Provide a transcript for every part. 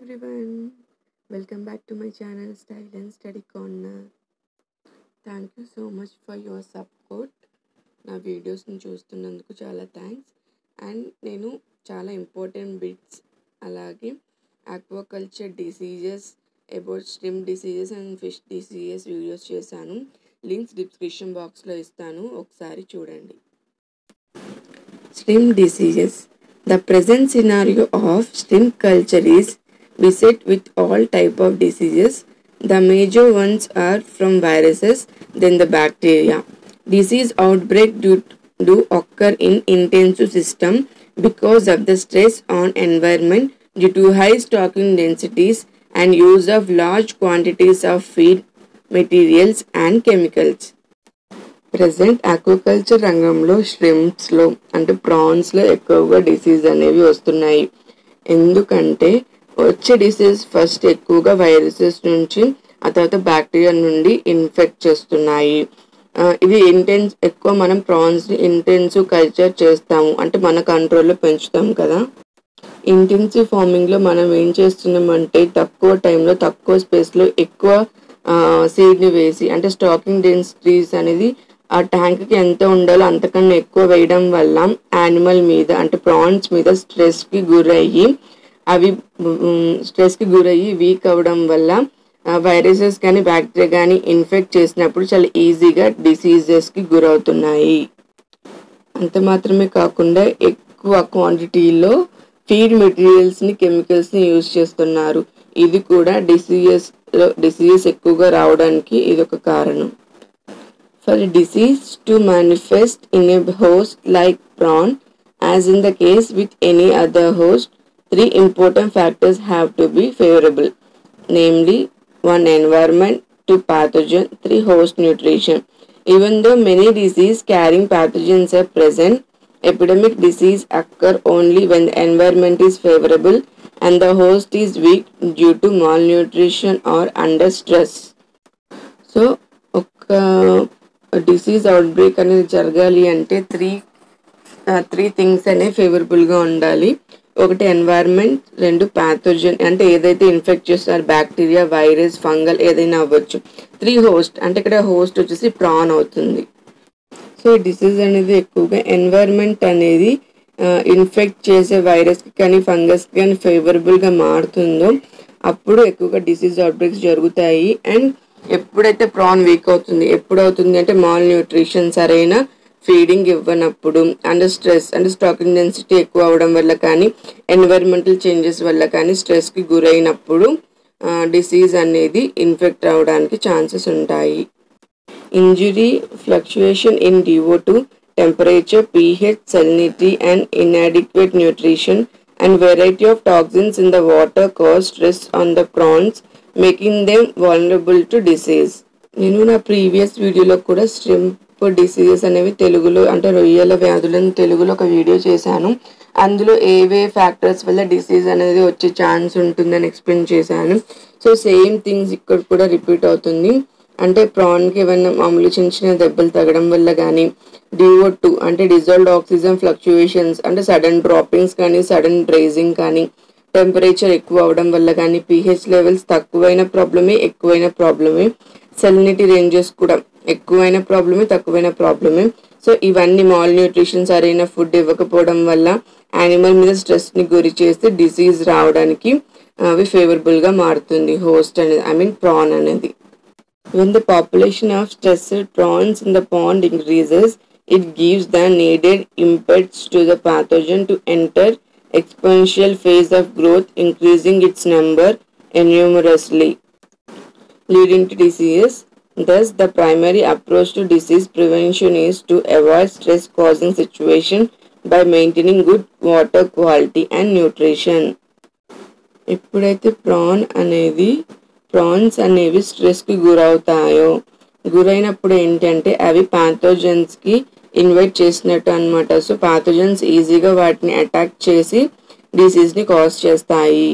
everyone. Welcome back to my channel Style and Study Corner. Thank you so much for your support నా వీడియోస్ని చూస్తున్నందుకు చాలా thanks and నేను చాలా important bits అలాగే aquaculture diseases about shrimp diseases and fish diseases videos చేశాను links description బాక్స్లో ఇస్తాను ఒకసారి చూడండి Shrimp diseases. The present scenario of shrimp culture is beset with all type of diseases. The major ones are from viruses, then the bacteria. Disease outbreak do, do occur in intensive system because of the stress on environment due to high stocking densities and use of large quantities of feed materials and chemicals. Present aquaculture రంగంలో ష్రింప్స్లో అంటే ప్రాన్స్లో ఎక్కువగా disease అనేవి వస్తున్నాయి ఎందుకంటే వచ్చే disease first ఎక్కువగా viruses నుంచి ఆ తర్వాత బ్యాక్టీరియా నుండి ఇన్ఫెక్ట్ చేస్తున్నాయి ఆ, ఇవి ఇంటెన్స్ ఎక్కువ మనం ప్రాన్స్ ఇంటెన్సివ్ కల్చర్ చేస్తాము అంటే మన కంట్రోల్లో పెంచుతాం కదా ఇంటెన్సివ్ ఫార్మింగ్లో మనం ఏం చేస్తున్నామంటే తక్కువ టైంలో తక్కువ స్పేస్లో ఎక్కువ సీడ్ని వేసి అంటే స్టాకింగ్ డెన్సిటీస్ అనేది ఆ ట్యాంక్కి ఎంత ఉండాలో అంతకన్నా ఎక్కువ వేయడం వల్ల యానిమల్ మీద అంటే ప్రాన్స్ మీద స్ట్రెస్కి గురయ్యి అవి స్ట్రెస్కి గురయ్యి వీక్ అవ్వడం వల్ల వైరసెస్ కానీ బ్యాక్టీరియా కానీ ఇన్ఫెక్ట్ చేసినప్పుడు చాలా ఈజీగా డిసీజెస్కి గురవుతున్నాయి అంత మాత్రమే కాకుండా ఎక్కువ క్వాంటిటీలో ఫీడ్ మెటీరియల్స్ని కెమికల్స్ని యూజ్ చేస్తున్నారు ఇది కూడా డిసీజెస్ డిసీజెస్ ఎక్కువగా రావడానికి ఇది ఒక కారణం for a disease to manifest in a host like prawn, as in the case with any other host, three important factors have to be favorable, namely, one environment, two pathogen, three host nutrition. Even though many disease carrying pathogens are present, epidemic disease occur only when the environment is favorable and the host is weak due to malnutrition or under stress. So ఒక disease outbreak అనేది జరగాలి అంటే three three things అనేవి ఫేవరబుల్గా ఉండాలి ఒకటి environment రెండు pathogen అంటే ఏదైతే ఇన్ఫెక్ట్ చేస్తున్నారు బ్యాక్టీరియా వైరస్ ఫంగల్ ఏదైనా అవ్వచ్చు త్రీ హోస్ట్ అంటే ఇక్కడ హోస్ట్ వచ్చేసి ప్రాన్ అవుతుంది సో ఈ డిసీజ్ అనేది ఎక్కువగా ఎన్వైర్న్మెంట్ అనేది ఇన్ఫెక్ట్ చేసే వైరస్కి కానీ ఫంగస్కి కానీ ఫేవరబుల్గా మారుతుందో అప్పుడు ఎక్కువగా డిసీజ్ అవుట్బ్రేక్స్ జరుగుతాయి అండ్ ఎప్పుడైతే ప్రాన్ వీక్ అవుతుంది ఎప్పుడు అవుతుంది అంటే మాల్ న్యూట్రిషన్ సరైన ఫీడింగ్ ఇవ్వనప్పుడు అండ్ స్ట్రెస్ అంటే స్టాకింగ్ డెన్సిటీ ఎక్కువ అవడం వల్ల కానీ ఎన్వైరన్మెంటల్ చేంజెస్ వల్ల కానీ స్ట్రెస్కి గురైనప్పుడు డిసీజ్ అనేది ఇన్ఫెక్ట్ అవడానికి ఛాన్సెస్ ఉంటాయి ఇంజురీ ఫ్లక్చుయేషన్ ఇన్ డివో2 temperature, pH, salinity, and inadequate nutrition, and variety of toxins in the water cause stress on the prawns, making them vulnerable to disease. నేను నా previous వీడియోలో కూడా స్ట్రింప్ డిసీజెస్ అనేవి తెలుగులో అంటే రొయ్యల వ్యాధులను తెలుగులో ఒక వీడియో చేశాను అందులో ఏవే ఫ్యాక్టర్స్ వల్ల డిసీజ్ అనేది వచ్చే ఛాన్స్ ఉంటుందని ఎక్స్ప్లెయిన్ చేశాను సో సేమ్ థింగ్స్ ఇక్కడ కూడా రిపీట్ అవుతుంది అంటే ప్రాన్కి ఏమైనా మామూలు చిన్న చిన్న దెబ్బలు తగ్గడం వల్ల కానీ డిఓ టూ అంటే డిజాల్వ్డ్ ఆక్సిజన్ ఫ్లక్చుయేషన్స్ అంటే సడన్ డ్రాపింగ్స్ కానీ సడన్ డ్రైజింగ్ కానీ టెంపరేచర్ ఎక్కువ అవడం వల్ల కానీ పిహెచ్ లెవెల్స్ తక్కువైన ప్రాబ్లమే ఎక్కువైన ప్రాబ్లమే సెలినిటీ రేంజెస్ కూడా ఎక్కువైన ప్రాబ్లమే తక్కువైన ప్రాబ్లమే సో ఇవన్నీ మాల్ న్యూట్రిషన్ సరైన ఫుడ్ ఇవ్వకపోవడం వల్ల యానిమల్ మీద స్ట్రెస్ని గురి చేస్తే డిసీజ్ రావడానికి అవి ఫేవరబుల్గా మారుతుంది హోస్ట్ అనేది ఐ మీన్ ప్రాన్ అనేది When the population of stressed prawns in the pond increases, it gives the needed impetus to the pathogen to enter exponential phase of growth, increasing its number enormously, leading to disease. Thus, the primary approach to disease prevention is to avoid stress-causing situation by maintaining good water quality and nutrition. ఎప్పుడైతే prawn అనేది prawns అనేవి స్ట్రెస్కి గురవుతాయో గురైనప్పుడు ఏంటంటే అవి పాథోజన్స్కి invite చేసినట్టు అనమాట so pathogens ఈజీగా వాటిని అటాక్ చేసి డిసీజ్ని కాజ్ చేస్తాయి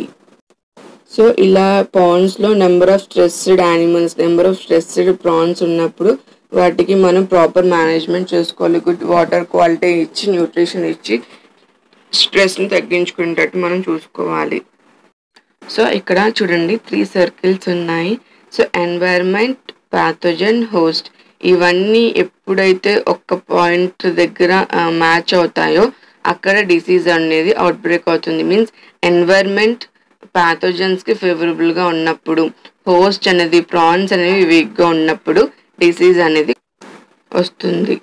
సో ఇలా పాండ్స్లో number of stressed animals number of stressed prawns ఉన్నప్పుడు వాటికి మనం ప్రాపర్ మేనేజ్మెంట్ చేసుకోవాలి గుడ్ వాటర్ క్వాలిటీ ఇచ్చి న్యూట్రిషన్ ఇచ్చి స్ట్రెస్ని తగ్గించుకునేటట్టు మనం చూసుకోవాలి సో ఇక్కడ చూడండి త్రీ సర్కిల్స్ ఉన్నాయి సో ఎన్వైర్మెంట్ ప్యాథోజన్ హోస్ట్ ఇవన్నీ ఎప్పుడైతే ఒక్క పాయింట్ దగ్గర మ్యాచ్ అవుతాయో అక్కడ డిసీజ్ అనేది అవుట్ బ్రేక్ అవుతుంది మీన్స్ ఎన్వైర్మెంట్ ప్యాథోజన్స్కి ఫేవరబుల్గా ఉన్నప్పుడు హోస్ట్ అనేది ప్రాన్స్ అనేవి వీక్గా ఉన్నప్పుడు డిసీజ్ అనేది వస్తుంది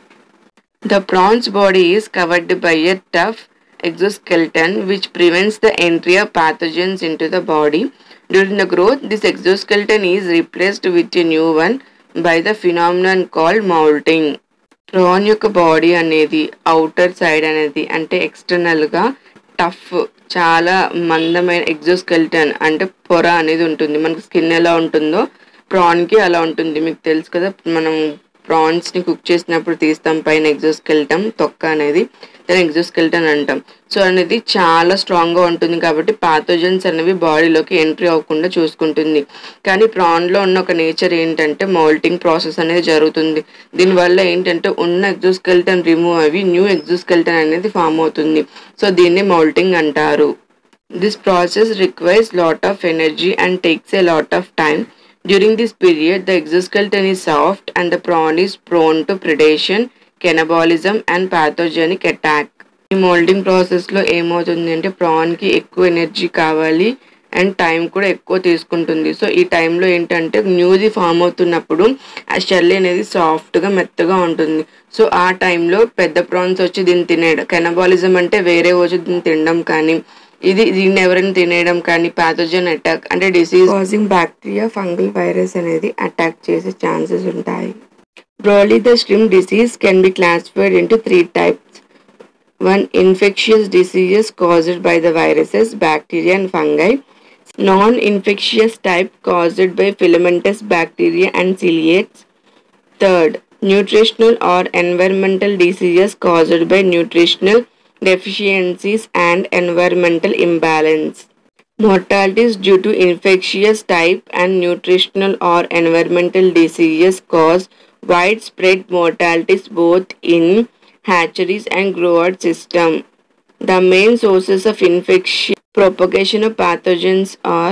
the prawns body is covered by a tough exoskeleton which prevents the entry of pathogens into the body. During the growth, this exoskeleton is replaced with a new one by the phenomenon called molting. Prawn యొక్క body అనేది outer side అనేది అంటే ఎక్స్టర్నల్గా tough చాలా మందమైన ఎగ్జోస్కెల్టన్ అంటే పొర అనేది ఉంటుంది మనకు స్కిన్ ఎలా ఉంటుందో ప్రాన్కి అలా ఉంటుంది మీకు తెలుసు కదా మనం ప్రాన్స్ని కుక్ చేసినప్పుడు తీస్తాం పైన ఎగ్జోస్కెల్టన్ తొక్క అనేది దాని ఎగ్జోస్కెల్టన్ అంటాం సో అనేది చాలా స్ట్రాంగ్గా ఉంటుంది కాబట్టి పాథోజన్స్ అనేవి బాడీలోకి ఎంట్రీ అవ్వకుండా చూసుకుంటుంది కానీ ప్రాన్లో ఉన్న ఒక నేచర్ ఏంటంటే మౌల్టింగ్ ప్రాసెస్ అనేది జరుగుతుంది దీనివల్ల ఏంటంటే ఉన్న ఎగ్జోస్కెల్టన్ రిమూవ్ అవి న్యూ ఎగ్జోస్కెల్టన్ అనేది ఫామ్ అవుతుంది సో దీన్ని మౌల్టింగ్ అంటారు this process requires lot of energy and takes a lot of time During this period, the exoskeleton is soft and the prawn is prone to predation, cannibalism and pathogenic attack. ఈ moulting ప్రాసెస్లో ఏమవుతుంది అంటే ప్రాన్కి ఎక్కువ energy కావాలి and time కూడా ఎక్కువ తీసుకుంటుంది so ఈ టైంలో ఏంటంటే న్యూది ఫామ్ అవుతున్నప్పుడు ఆ షెల్ అనేది సాఫ్ట్గా మెత్తగా ఉంటుంది సో ఆ టైంలో పెద్ద ప్రాన్స్ వచ్చి దీన్ని తినేయడం కెనబాలిజం అంటే వేరే వచ్చి దీన్ని తినడం కానీ ఇది దీన్ని ఎవరైనా తినేయడం కానీ పాథోజన్ అటాక్ అంటే disease causing bacteria fungal virus అనేది అటాక్ చేసే ఛాన్సెస్ ఉంటాయి broadly the shrimp disease can be classified into three types one infectious diseases caused by the viruses, bacteria and fungi. Non-infectious type caused by filamentous bacteria and ciliates. Third, nutritional or environmental diseases caused by nutritional deficiencies and environmental imbalance. Mortalities due to infectious type and nutritional or environmental diseases cause widespread mortalities both in hatcheries and grower system. The main sources of infection propagation of pathogens are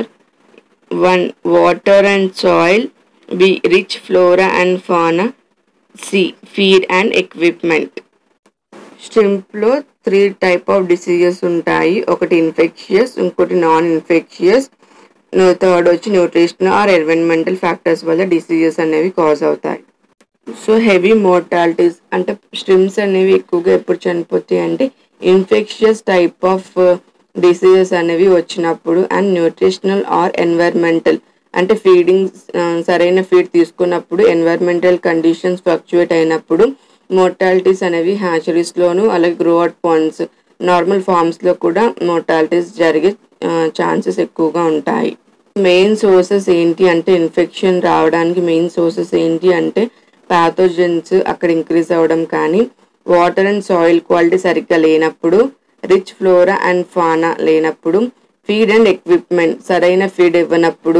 1. Water and soil, B. Rich flora and fauna, C. Feed and equipment. స్ట్రింప్లో three type of diseases ఉంటాయి ఒకటి infectious ఇంకోటి non infectious third వచ్చి nutritional or environmental factors వల్ల diseases అనేవి cause అవుతాయి so heavy mortalities అంటే shrimps అనేవి ఎక్కువగా ఎప్పుడు చనిపోతాయి అంటే ఇన్ఫెక్షియస్ టైప్ ఆఫ్ డిసీజెస్ అనేవి వచ్చినప్పుడు అండ్ న్యూట్రిషనల్ ఆర్ ఎన్వైర్మెంటల్ అంటే ఫీడింగ్ సరైన ఫీడ్ తీసుకున్నప్పుడు ఎన్వైర్మెంటల్ కండిషన్స్ ఫ్లక్చువేట్ అయినప్పుడు మోర్టాలిటీస్ అనేవి హ్యాచరీస్లోను అలాగే గ్రోఅట్ పాండ్స్ నార్మల్ ఫార్మ్స్లో కూడా మోర్టాలిటీస్ జరిగే ఛాన్సెస్ ఎక్కువగా ఉంటాయి మెయిన్ సోర్సెస్ ఏంటి అంటే ఇన్ఫెక్షన్ రావడానికి మెయిన్ సోర్సెస్ ఏంటి అంటే ప్యాథోజన్స్ అక్కడ ఇంక్రీజ్ అవ్వడం కానీ వాటర్ అండ్ సాయిల్ క్వాలిటీ సరిగ్గా లేనప్పుడు రిచ్ ఫ్లోరా అండ్ ఫానా లేనప్పుడు ఫీడ్ అండ్ ఎక్విప్మెంట్ సరైన ఫీడ్ ఇవ్వనప్పుడు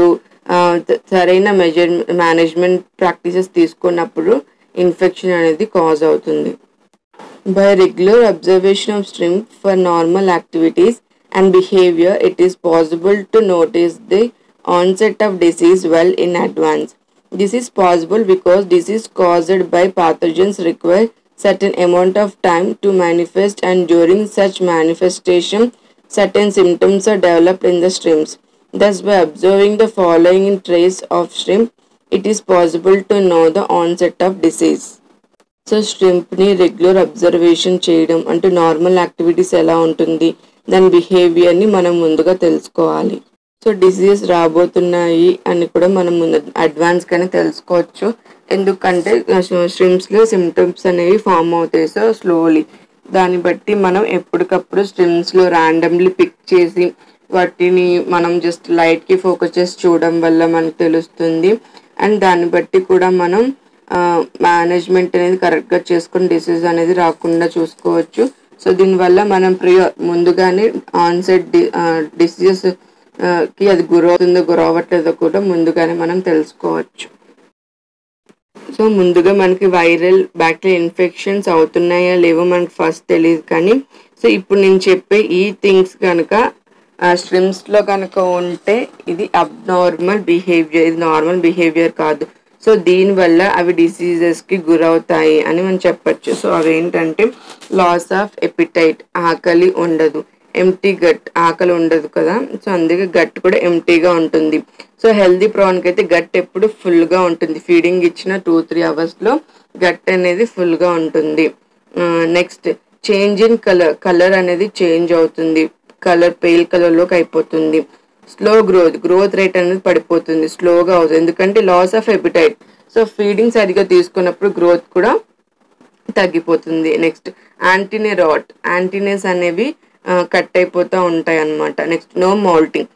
సరైన మెజర్ మేనేజ్మెంట్ ప్రాక్టీసెస్ తీసుకున్నప్పుడు ఇన్ఫెక్షన్ అనేది కాజ్ అవుతుంది by regular observation of shrimp for normal activities and behaviour it is possible to notice the onset of disease well in advance this is possible because disease caused by pathogens require certain amount of time to manifest and during such manifestation certain symptoms are developed in the streams thus by observing the following trace of shrimp it is possible to know the onset of disease so స్ట్రింప్ని regular observation చేయడం అంటే normal activities ఎలా ఉంటుంది దాని బిహేవియర్ని మనం ముందుగా తెలుసుకోవాలి so diseases రాబోతున్నాయి అని కూడా మనం ముందు అడ్వాన్స్గానే తెలుసుకోవచ్చు ఎందుకంటే స్ట్రిమ్స్లో సిమ్టమ్స్ అనేవి ఫామ్ అవుతాయి సో స్లోలీ దాన్ని బట్టి మనం ఎప్పటికప్పుడు స్ట్రిమ్స్లో ర్యాండమ్లీ పిక్ చేసి వాటిని మనం జస్ట్ లైట్కి ఫోకస్ చేసి చూడడం వల్ల మనకు తెలుస్తుంది అండ్ దాన్ని బట్టి కూడా మనం మేనేజ్మెంట్ అనేది కరెక్ట్గా చేసుకుని డిసీజ్ అనేది రాకుండా చూసుకోవచ్చు సో దీనివల్ల మనం ప్రియ ముందుగానే ఆన్సెట్ డి డిసీజెస్ కి అది గురవుతుందో గురవట్లేదో కూడా ముందుగానే మనం తెలుసుకోవచ్చు సో ముందుగా మనకి వైరల్ బ్యాక్టీరియల్ ఇన్ఫెక్షన్స్ అవుతున్నాయా లేవో మనకి ఫస్ట్ తెలియదు కానీ సో ఇప్పుడు నేను చెప్పే ఈ థింగ్స్ కనుక స్ట్రిమ్స్లో కనుక ఉంటే ఇది అబ్నార్మల్ బిహేవియర్ ఇది నార్మల్ బిహేవియర్ కాదు సో దీనివల్ల అవి డిసీజెస్కి గురవుతాయి అని మనం చెప్పచ్చు సో అవి ఏంటంటే లాస్ ఆఫ్ ఎపిటైట్ ఆకలి ఉండదు ఎంటీ గట్ ఆకలి ఉండదు కదా సో అందుకే గట్ కూడా ఎంటీగా ఉంటుంది సో హెల్దీ ప్రాన్కి అయితే గట్ ఎప్పుడు ఫుల్గా ఉంటుంది ఫీడింగ్ ఇచ్చిన టూ త్రీ అవర్స్లో గట్ అనేది ఫుల్గా ఉంటుంది next change in colour colour అనేది చేంజ్ అవుతుంది కలర్ పేల్ కలర్లోకి అయిపోతుంది స్లో గ్రోత్ గ్రోత్ రేట్ అనేది పడిపోతుంది స్లోగా అవుతుంది ఎందుకంటే loss of appetite so feeding సరిగ్గా తీసుకున్నప్పుడు గ్రోత్ కూడా తగ్గిపోతుంది నెక్స్ట్ యాంటీనే రాట్ యాంటీనేస్ అనేవి కట్ అయిపోతూ ఉంటాయి అన్నమాట నెక్స్ట్ నో మౌల్టింగ్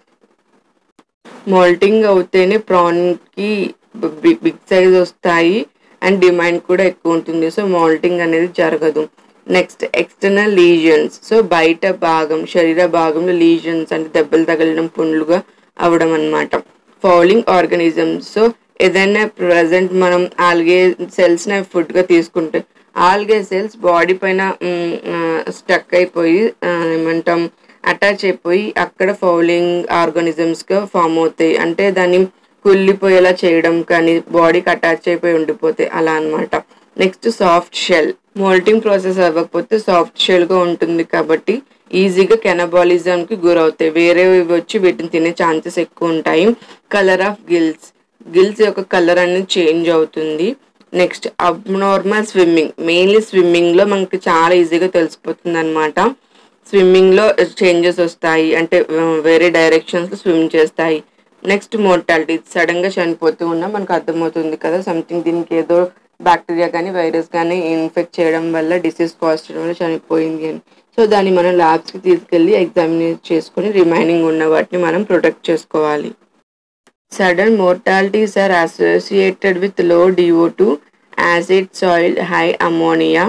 మౌల్టింగ్ అవుతేనే ప్రాన్కి బిగ్ సైజ్ వస్తాయి అండ్ డిమాండ్ కూడా ఎక్కువ ఉంటుంది సో మౌల్టింగ్ అనేది జరగదు నెక్స్ట్ ఎక్స్టర్నల్ లీజన్స్ సో బయట భాగం శరీర భాగంలో లీజన్స్ అంటే దెబ్బలు తగలడం పుండ్లుగా అవడం అనమాట ఫౌలింగ్ ఆర్గానిజమ్స్ సో ఏదైనా ప్రజెంట్ మనం ఆల్గే సెల్స్ని ఫుడ్గా తీసుకుంటే ఆల్గే సెల్స్ బాడీ పైన స్టక్ అయిపోయి ఏమంటాం అటాచ్ అయిపోయి అక్కడ ఫౌలింగ్ ఆర్గానిజమ్స్గా ఫామ్ అవుతాయి అంటే దాన్ని కుళ్ళిపోయేలా చేయడం కానీ బాడీకి అటాచ్ అయిపోయి ఉండిపోతాయి అలా అనమాట next soft shell moulting process అవ్వకపోతే సాఫ్ట్ షెల్గా ఉంటుంది కాబట్టి ఈజీగా కెనబాలిజంకి గురవుతాయి వేరేవి వచ్చి వీటిని తినే ఛాన్సెస్ ఎక్కువ ఉంటాయి కలర్ ఆఫ్ గిల్స్ గిల్స్ యొక్క కలర్ అనేది చేంజ్ అవుతుంది నెక్స్ట్ అబ్నార్మల్ స్విమ్మింగ్ మెయిన్లీ స్విమ్మింగ్లో మనకి చాలా ఈజీగా తెలిసిపోతుంది అనమాట స్విమ్మింగ్లో చేంజెస్ వస్తాయి అంటే వేరే డైరెక్షన్స్లో స్విమ్ చేస్తాయి నెక్స్ట్ మోర్టాలిటీ సడన్గా చనిపోతూ ఉన్నా మనకు అర్థమవుతుంది కదా సంథింగ్ దీనికి ఏదో బ్యాక్టీరియా కానీ వైరస్ కానీ ఇన్ఫెక్ట్ చేయడం వల్ల డిసీజ్ కాస్ట్ చేయడం వల్ల చనిపోయింది అని సో దాన్ని మనం ల్యాబ్స్కి తీసుకెళ్ళి ఎగ్జామినేట్ చేసుకొని రిమైనింగ్ ఉన్న వాటిని మనం ప్రొటెక్ట్ చేసుకోవాలి sudden mortalities are associated with low DO to acid soil high ammonia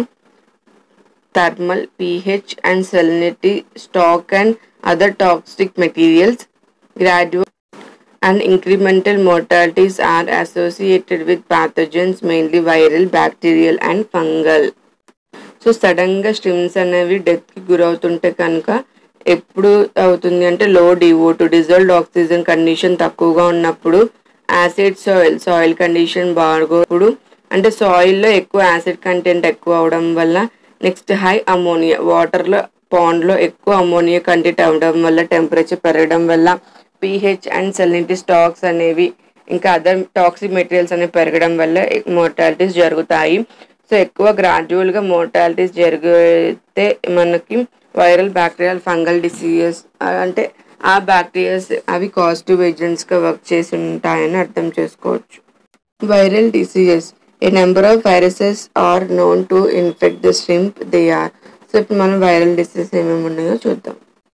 thermal pH and salinity stock and other toxic materials gradual and incremental mortalities are associated with pathogens mainly viral bacterial and fungal so సడన్గా shrimps అనేవి డెత్కి గురవుతుంటే కనుక ఎప్పుడు అవుతుంది అంటే low DO to dissolved oxygen condition తక్కువగా ఉన్నప్పుడు acid soil soil condition బాగోప్పుడు అంటే సాయిల్లో ఎక్కువ యాసిడ్ కంటెంట్ ఎక్కువ అవడం వల్ల నెక్స్ట్ హై అమోనియా వాటర్లో పాండ్లో ఎక్కువ అమోనియా కంటెంట్ అవ్వడం వల్ల టెంపరేచర్ పెరగడం వల్ల పీహెచ్ అండ్ సెలినిటీ స్టాక్స్ అనేవి ఇంకా అదర్ టాక్సిక్ మెటీరియల్స్ అనేవి పెరగడం వల్ల మోర్టాలిటీస్ జరుగుతాయి సో ఎక్కువ గ్రాడ్యువల్గా మోర్టాలిటీస్ జరిగితే మనకి వైరల్ బ్యాక్టీరియల్ ఫంగల్ డిసీజెస్ అంటే ఆ బ్యాక్టీరియాస్ అవి కాస్టివ్ ఏజెంట్స్గా వర్క్ చేసి ఉంటాయని అర్థం చేసుకోవచ్చు viral diseases a number of viruses are known to infect the shrimp they are so ఇప్పుడు మనం వైరల్ డిసీజెస్ ఏమేమి ఉన్నాయో చూద్దాం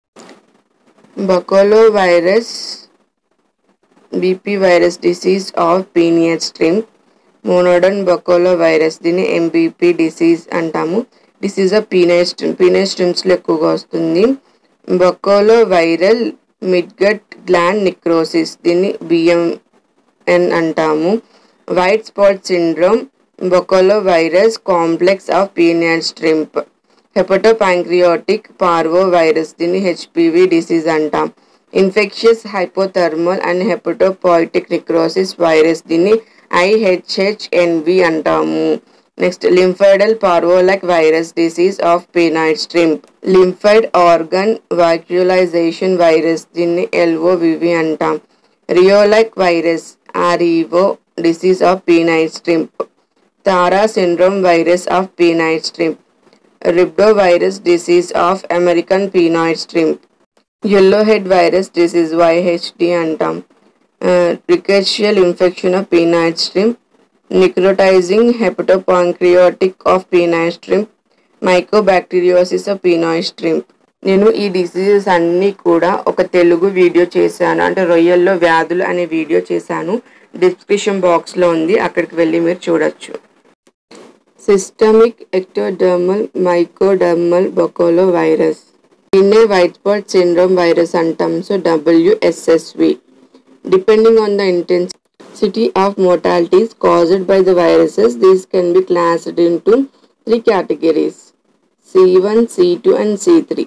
baculovirus BP virus disease of penaeid shrimp monodon baculovirus దీన్ని ఎంబీపీ డిసీజ్ అంటాము disease of penaeid shrimp penaeid స్ట్రిమ్స్లో ఎక్కువగా వస్తుంది baculoviral midgut gland necrosis దీన్ని బిఎంఎన్ అంటాము white spot syndrome baculovirus complex of penaeid shrimp hepatopancreatic parvovirus దీన్ని HPV disease అంటాం infectious hypodermal and haematopoietic necrosis virus దీన్ని IHHNV అంటాము next lymphoidal parvolike virus disease of penaeid shrimp lymphoid organ vacuolization virus దీన్ని LOVV అంటాం reolike virus REO disease of penaeid shrimp Taura syndrome virus of penaeid shrimp rhabdovirus disease of American penaeid shrimp yellow head virus disease YHD అంటాం rickettsial infection of penaeid shrimp necrotizing hepatopancreatic of penaeid shrimp mycobacteriosis of penaeid shrimp నేను ఈ diseases అన్నీ కూడా ఒక Telugu video చేశాను అంటే రొయ్యల్లో వ్యాధులు అనే వీడియో చేశాను డిస్క్రిప్షన్ బాక్స్లో ఉంది అక్కడికి వెళ్ళి మీరు చూడొచ్చు systemic ectodermal mesodermal baculovirus దీన్నే వైట్ స్పాట్ సిండ్రోమ్ వైరస్ అంటాం so WSSV depending on the intensity of mortalities caused by the viruses these can be classed into three categories c1 c2 and c3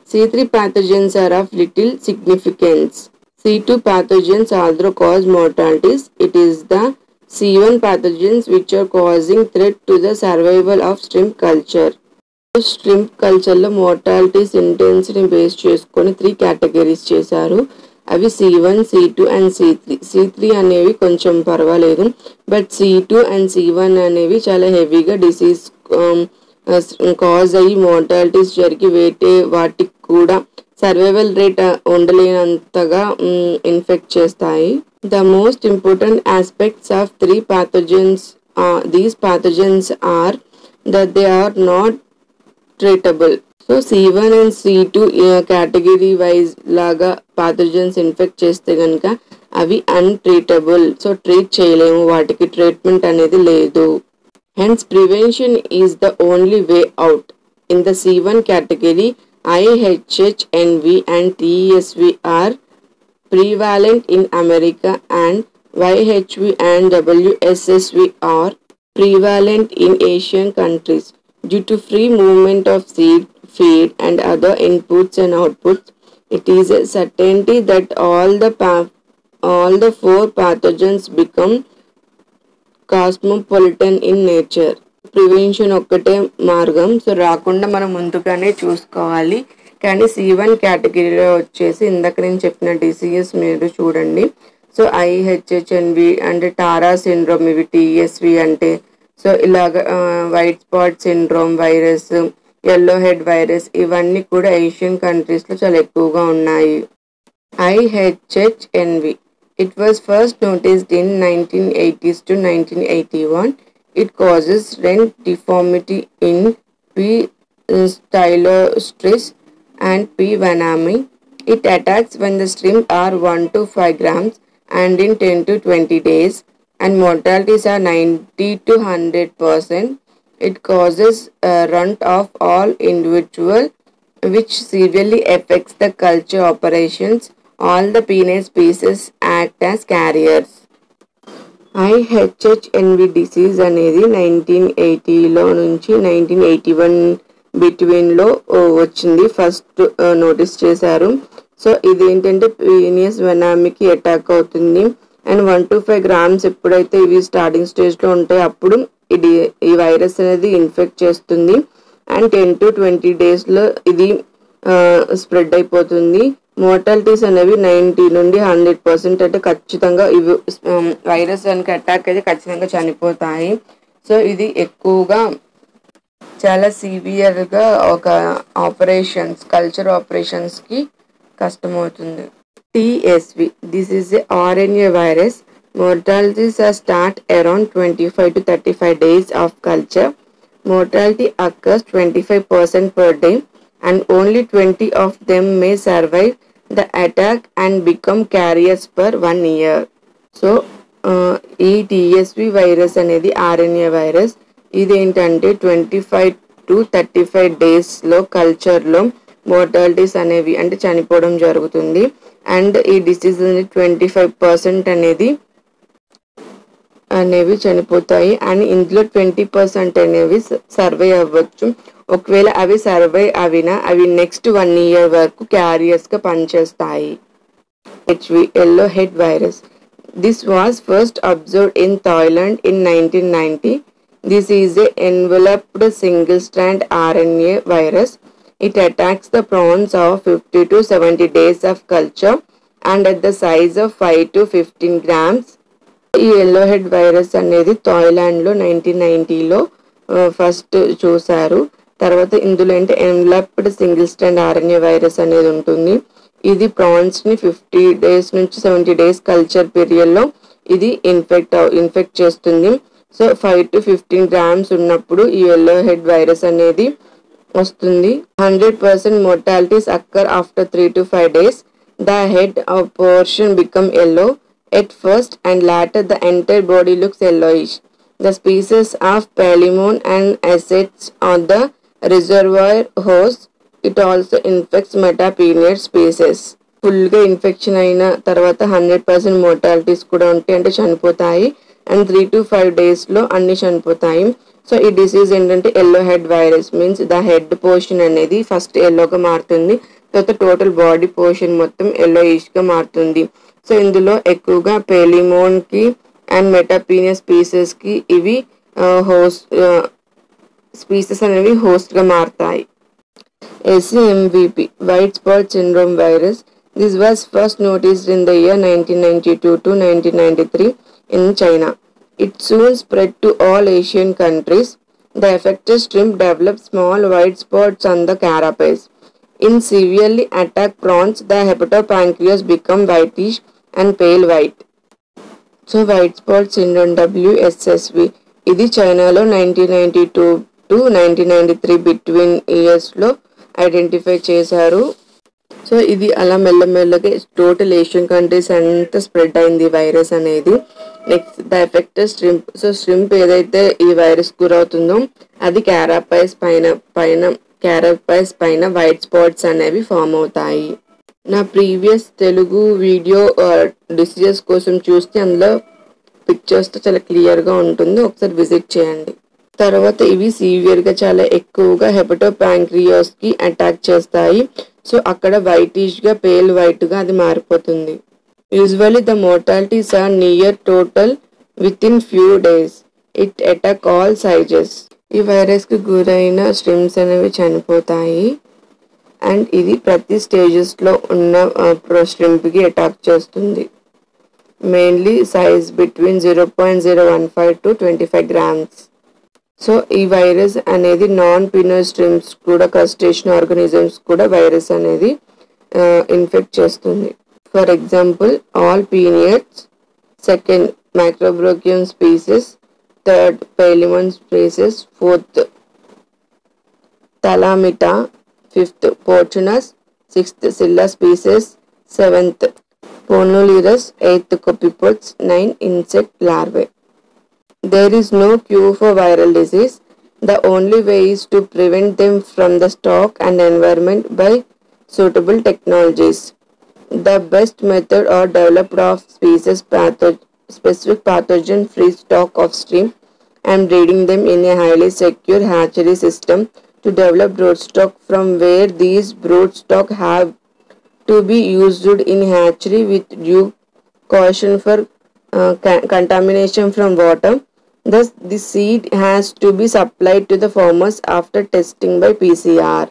C3 pathogens are of little significance. C2 pathogens although cause mortalities, it is the C1 pathogens which are causing threat to the survival of shrimp culture. Shrimp కల్చర్లో mortalities ఇంటెన్స్ని base చేసుకొని three categories చేశారు అవి C one C two and C three C three అనేవి కొంచెం పర్వాలేదు but C two and C one అనేవి చాలా హెవీగా డిసీజ్ కాజ్ అయ్యి మోర్టాలిటీస్ జరిగి వేటే వాటికి కూడా సర్వైవల్ రేట్ ఉండలేనంతగా ఇన్ఫెక్ట్ చేస్తాయి the most important aspects of three pathogens these pathogens are that they are not treatable so C one and C two category wise లాగా పాథోజన్స్ ఇన్ఫెక్ట్ చేస్తే కనుక అవి అన్ట్రీటబుల్ సో ట్రీట్ చేయలేము వాటికి treatment అనేది లేదు hence prevention is the only way out in the C one category IHHNV and TSV are prevalent in America and YHV and WSSV are prevalent in Asian countries. Due to free movement of seed, feed, and other inputs and outputs, it is a certainty that all the pa- all the four pathogens become cosmopolitan in nature prevention ఒక్కటే మార్గం so రాకుండా మనం ముందుగానే చూసుకోవాలి కానీ C one కేటగిరీలో వచ్చేసి ఇందాక నేను చెప్పిన డిసీజెస్ మీరు చూడండి సో ఐహెచ్హెచ్ఎన్వి అంటే టారా సిండ్రోమ్ ఇవి టీఎస్వి అంటే సో ఇలాగ white spot syndrome virus yellow head virus ఇవన్నీ కూడా ఏషియన్ కంట్రీస్లో చాలా ఎక్కువగా ఉన్నాయి IHHNV. It was first noticed in 1980s to 1981. It causes rent deformity in P. stylostris and P. vanami. It attacks when the shrimp are 1 to 5 grams and in 10 to 20 days and mortalities are 90 to 100 percent. It causes a runt of all individual which severely affects the culture operations. All the peanut species act as carriers. IHHNV disease అనేది nineteen ఎయిటీలో నుంచి nineteen eighty one బిట్వీన్లో వచ్చింది first notice చేశారు so ఇది ఏంటంటే Penaeus వెనామికి attack అవుతుంది and one to five grams ఎప్పుడైతే ఇవి స్టార్టింగ్ స్టేజ్లో ఉంటాయో అప్పుడు ఇది ఈ వైరస్ అనేది ఇన్ఫెక్ట్ చేస్తుంది అండ్ టెన్ టు ట్వంటీ డేస్లో ఇది స్ప్రెడ్ అయిపోతుంది మోర్టాలిటీస్ అనేవి నైంటీ నుండి హండ్రెడ్ పర్సెంట్ అంటే ఖచ్చితంగా ఇవి వైరస్ కనుక అటాక్ అయితే ఖచ్చితంగా చనిపోతాయి సో ఇది ఎక్కువగా చాలా సివియర్గా ఒక ఆపరేషన్స్ కల్చర్ ఆపరేషన్స్కి కష్టమవుతుంది TSV this is a RNA virus mortalities are start around 25 to 35 days of culture. Mortality occurs 25% per day and only 20 of them may survive the attack and become carriers per one year. So ఈ TSV virus అనేది RNA virus ఇదేంటంటే twenty five to thirty five డేస్లో కల్చర్లో mortalities అనేవి అంటే చనిపోవడం జరుగుతుంది and ఈ డిసీజ్ అనేది ట్వంటీ ఫైవ్ పర్సెంట్ అనేది అనేవి చనిపోతాయి అండ్ ఇందులో ట్వంటీ పర్సెంట్ అనేవి సర్వే అవ్వచ్చు ఒకవేళ అవి సర్వే అవినా అవి నెక్స్ట్ వన్ ఇయర్ వరకు క్యారియర్స్గా పనిచేస్తాయి HV yellow head virus this was first observed in Thailand in nineteen ninety this is a enveloped single strand RNA virus it attacks the prawns of fifty to seventy days of culture and at the size of five to fifteen grams ఈ yellow head virus అనేది థాయిలాండ్లో nineteen నైన్టీలో first చూశారు తర్వాత ఇందులో అంటే enveloped single strand RNA virus అనేది ఉంటుంది ఇది ప్రాన్స్ని ఫిఫ్టీ డేస్ నుంచి సెవెంటీ డేస్ కల్చర్ పీరియడ్లో ఇది ఇన్ఫెక్ట్ ఇన్ఫెక్ట్ చేస్తుంది so five to fifteen grams ఉన్నప్పుడు ఈ ఎల్లో హెడ్ వైరస్ అనేది వస్తుంది hundred percent mortalities occur after three to five days the head portion become yellow At first and later, the entire body looks yellowish. The species of Palimon and assets on the reservoir host. It also infects metapeniate species. ఫుల్గా infection అయిన తర్వాత hundred percent mortalities కూడా ఉంటాయి అంటే చనిపోతాయి and three to five డేస్లో అన్ని చనిపోతాయి సో ఈ డిసీజ్ ఏంటంటే yellow head virus means the head portion అనేది ఫస్ట్ ఎల్లోగా మారుతుంది తర్వాత టోటల్ బాడీ పోర్షన్ మొత్తం ఎల్లో గా మారుతుంది సో ఇందులో ఎక్కువగా పెలిమోన్కి అండ్ మెటాపీనియస్ స్పీసెస్కి ఇవి హోస్ట్ స్పీసెస్ అనేవి హోస్ట్గా మారుతాయి SCMVP, white spot syndrome virus. This was first noticed in the year 1992 to 1993 in China. It soon spread to all Asian countries. The affected shrimp developed small white spots on the carapace. In severely attacked prawns, the hepatopancreas become whitish and pale white. So white spot syndrome WSSV ఇది చైనాలో nineteen ninety two to nineteen ninety three between ఇయర్స్లో identify చేశారు so ఇది అలా మెల్లమెల్లగా total Asian countries అంతా spread అయింది virus అనేది next the effect shrimp so shrimp ఏదైతే ఈ వైరస్ గురవుతుందో అది క్యారాపైస్ పైన పైన క్యారాపైస్ పైన వైట్ స్పాట్స్ అనేవి ఫామ్ అవుతాయి నా ప్రీవియస్ తెలుగు వీడియో డిసీజెస్ కోసం చూస్తే అందులో పిక్చర్స్తో చాలా క్లియర్గా ఉంటుంది ఒకసారి విజిట్ చేయండి తర్వాత ఇవి సివియర్గా చాలా ఎక్కువగా హెపటో కి అటాక్ చేస్తాయి సో అక్కడ వైటిష్గా పేల్ వైట్గా అది మారిపోతుంది usually the mortalities are near total within few days it attack all sizes ఈ వైరస్కి గురైన స్ట్రిమ్స్ అనేవి చనిపోతాయి అండ్ ఇది ప్రతి స్టేజెస్లో ఉన్న స్ట్రింప్కి అటాక్ చేస్తుంది mainly size between zero point zero one five to twenty five grams so ఈ వైరస్ అనేది నాన్ పినర్ స్ట్రిమ్స్ కూడా క్రస్టేషన్ ఆర్గనిజమ్స్ కూడా వైరస్ అనేది ఇన్ఫెక్ట్ చేస్తుంది for example all penaeids second Macrobrachium species third Palaemon species fourth Thalamita fifth Portunus sixth Scylla species seventh Panulirus eighth copepods nine insect larvae There is no cure for viral disease. The only way is to prevent them from the stock and environment by suitable technologies. The best method or developed of species patho- specific pathogen free stock of stream and breeding them in a highly secure hatchery system to develop broodstock from where these broodstock have to be used in hatchery with due caution for uh, ca- contamination from water. Thus, the seed has to be supplied to the farmers after testing by PCR.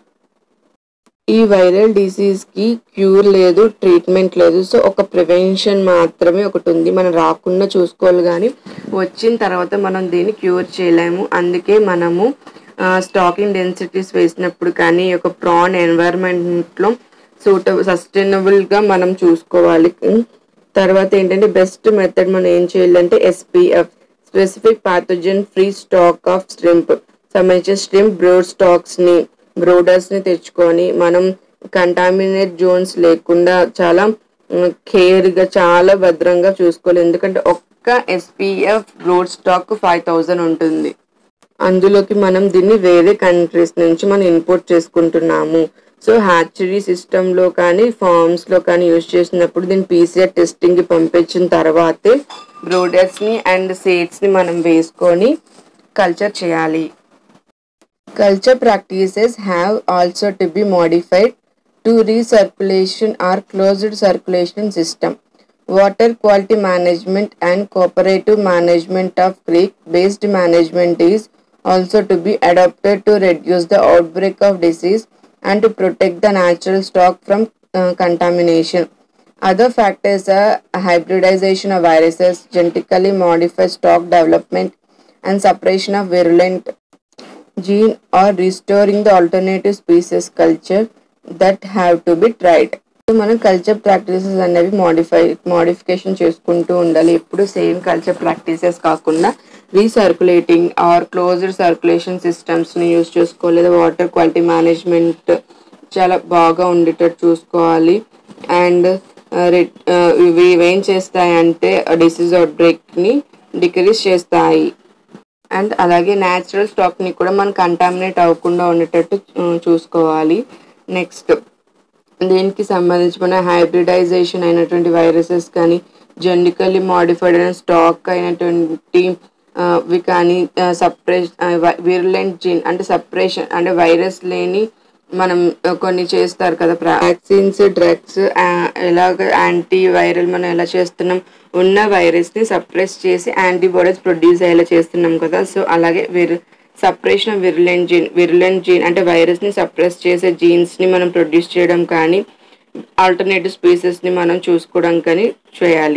ఈ viral డిసీజ్కి cure లేదు treatment లేదు so ఒక prevention మాత్రమే ఒకటి ఉంది మనం రాకుండా చూసుకోవాలి కానీ వచ్చిన తర్వాత మనం దీన్ని క్యూర్ చేయలేము అందుకే మనము స్టాకింగ్ డెన్సిటీస్ వేసినప్పుడు కానీ ఈ యొక్క ప్రాన్ ఎన్వైర్న్మెంట్లో సూట సస్టైనబుల్గా మనం చూసుకోవాలి తర్వాత ఏంటంటే బెస్ట్ మెథడ్ మనం ఏం చేయాలంటే SPF specific pathogen free stock of shrimp సంబంధించిన స్ట్రింప్ బ్రోడ్ స్టాక్స్ని బ్రోడర్స్ని తెచ్చుకొని మనం కంటామినేట్ జోన్స్ లేకుండా చాలా కేర్గా చాలా భద్రంగా చూసుకోవాలి ఎందుకంటే ఒక్క SPF brood stock five thousand ఉంటుంది అందులోకి మనం దీన్ని వేరే కంట్రీస్ నుంచి మనం ఇంపోర్ట్ చేసుకుంటున్నాము సో హ్యాచరీ సిస్టంలో కానీ ఫార్మ్స్లో కానీ యూజ్ చేసినప్పుడు దీన్ని పీసీఆర్ టెస్టింగ్కి పంపించిన తర్వాతే బ్రోడర్స్ని అండ్ సీడ్స్ని మనం వేసుకొని కల్చర్ చేయాలి Culture practices have also to be modified to recirculation or closed circulation system. Water quality management and cooperative management of creek based management is also to be adopted to reduce the outbreak of disease and to protect the natural stock from uh, contamination. Other factors are hybridization of viruses, genetically modified stock development, and suppression of virulent gene or restoring the alternative species culture that have to be tried మనం culture practices అనేవి modify modification చేసుకుంటూ ఉండాలి ఎప్పుడు same culture practices కాకుండా recirculating or closed circulation సిస్టమ్స్ని use చేసుకోవాలి లేదా water quality management చాలా బాగా ఉండేటట్టు చూసుకోవాలి అండ్ ఇవి ఏం చేస్తాయంటే డిసీజ్ అవుట్బ్రేక్ని డిక్రీజ్ చేస్తాయి అండ్ అలాగే న్యాచురల్ స్టాక్ని కూడా మనం కంటామినేట్ అవ్వకుండా ఉండేటట్టు ఉమ్, చూసుకోవాలి నెక్స్ట్ దీనికి సంబంధించి మన హైబ్రిడైజేషన్ అయినటువంటి వైరసెస్ కానీ జెనెటికల్లీ మాడిఫైడ్ అయిన స్టాక్ అయినటువంటి వి కానీ సప్రెస్ విరులెంట్ జీన్ అంటే సపరేషన్ అంటే వైరస్ లేని మనం ఆ, కొన్ని చేస్తారు కదా వ్యాక్సిన్స్ డ్రగ్స్ ఎలాగ యాంటీ వైరల్ మనం ఎలా చేస్తున్నాం ఉన్న వైరస్ని సప్రెస్ చేసి యాంటీబాడీస్ ప్రొడ్యూస్ అయ్యేలా చేస్తున్నాం కదా సో అలాగే విర్ suppression of virulent gene virulent gene అంటే వైరస్ని సప్రెస్ చేసే జీన్స్ని మనం ప్రొడ్యూస్ చేయడం కానీ ఆల్టర్నేటివ్ స్పీసెస్ని మనం చూసుకోవడం కానీ చేయాలి